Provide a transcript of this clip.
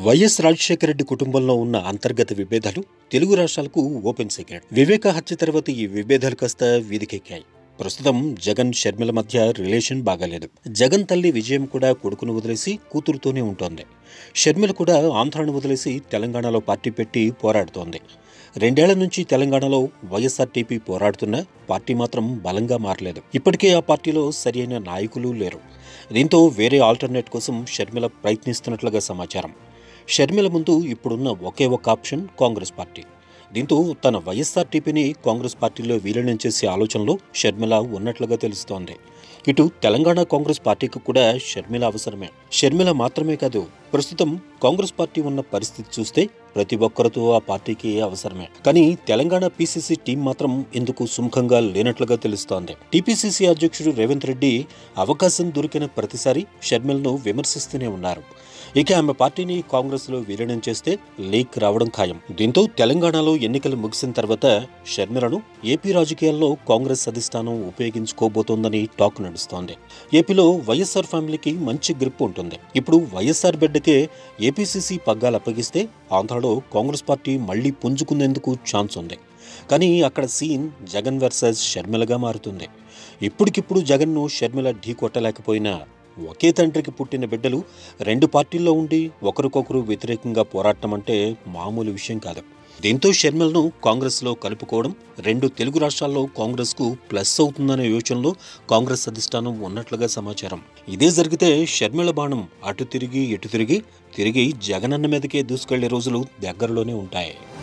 YS Rajasekhara Reddy కుటుంబంలో ఉన్న అంతర్గత విభేదాలు తెలుగు రాష్ట్రాలకు ఓపెన్ సీక్రెట్ వివేక హత్య తర్వాత ఈ విభేదాలు కాస్త వీధికెక్కాయి ప్రస్తుతం జగన్ షర్మిల మధ్య రిలేషన్ బాగాలేదు జగన్ తల్లి విజయం కూడా కొడుకును వదిలేసి కూతురుతోనే ఉంటోంది షర్మిల కూడా ఆంధ్రాను వదిలేసి తెలంగాణలో పార్టీ పెట్టి పోరాడుతోంది రెండేళ్ల నుంచి తెలంగాణలో వైఎస్ఆర్టీపీ పోరాడుతున్న పార్టీ మాత్రం బలంగా మారలేదు ఇప్పటికే ఆ పార్టీలో సరైన నాయకులు లేరు దీంతో వేరే ఆల్టర్నేట్ కోసం షర్మిల ప్రయత్నిస్తున్నట్లుగా సమాచారం షర్మిల ముందు ఇప్పుడున్న ఒకే ఒక ఆప్షన్ కాంగ్రెస్ పార్టీ దీంతో తన వైఎస్ఆర్టీపీని కాంగ్రెస్ పార్టీలో విలీనం చేసే ఆలోచనలో షర్మిల ఉన్నట్లుగా తెలుస్తోంది ఇటు తెలంగాణ కాంగ్రెస్ పార్టీకి కూడా షర్మిల అవసరమే షర్మిల మాత్రమే కాదు ప్రస్తుతం కాంగ్రెస్ పార్టీ ఉన్న పరిస్థితి చూస్తే ప్రతి ఒక్కరితో ఆ పార్టీకి అవసరమే కానీ తెలంగాణ పీసీసీ టీం మాత్రం ఎందుకు సుముఖంగా లేనట్లుగా తెలుస్తోంది టీపీసీసీ అధ్యక్షుడు రేవంత్ రెడ్డి అవకాశం దొరికిన ప్రతిసారి షర్మిలను విమర్శిస్తూనే ఉన్నారు ఇక ఆమె పార్టీని కాంగ్రెస్ లో విలీనం చేస్తే లీక్ రావడం ఖాయం దీంతో తెలంగాణలో ఎన్నికలు ముగిసిన తర్వాత షర్మిలను ఏపీ రాజకీయాల్లో కాంగ్రెస్ అధిష్టానం ఉపయోగించుకోబోతోందని టాక్ నడుస్తోంది ఏపీలో వైఎస్ఆర్ ఫ్యామిలీకి మంచి గ్రిప్ ఉంటుంది ఇప్పుడు వైఎస్ఆర్ బిడ్డకే ఏపీసీసీ పగ్గాలు అప్పగిస్తే ఆంధ్రలో కాంగ్రెస్ పార్టీ మళ్లీ పుంజుకునేందుకు ఛాన్స్ ఉంది కానీ అక్కడ సీన్ జగన్ వర్సెస్ షర్మిలగా మారుతుంది ఇప్పటికిప్పుడు జగన్ను షర్మిల ఢీ కొట్టలేకపోయినా ఒకే తండ్రికి పుట్టిన బిడ్డలు రెండు పార్టీల్లో ఉండి ఒకరికొకరు వ్యతిరేకంగా పోరాటం అంటే మామూలు విషయం కాదు దీంతో షర్మిలను కాంగ్రెస్లో కలుపుకోవడం రెండు తెలుగు రాష్ట్రాల్లో కాంగ్రెస్కు ప్లస్ అవుతుందనే యోచనలో కాంగ్రెస్ అధిష్టానం ఉన్నట్లుగా సమాచారం ఇదే జరిగితే షర్మిల బాణం అటు తిరిగి ఇటు తిరిగి తిరిగి జగనన్న మీదకే దూసుకెళ్లే రోజులు దగ్గరలోనే ఉంటాయి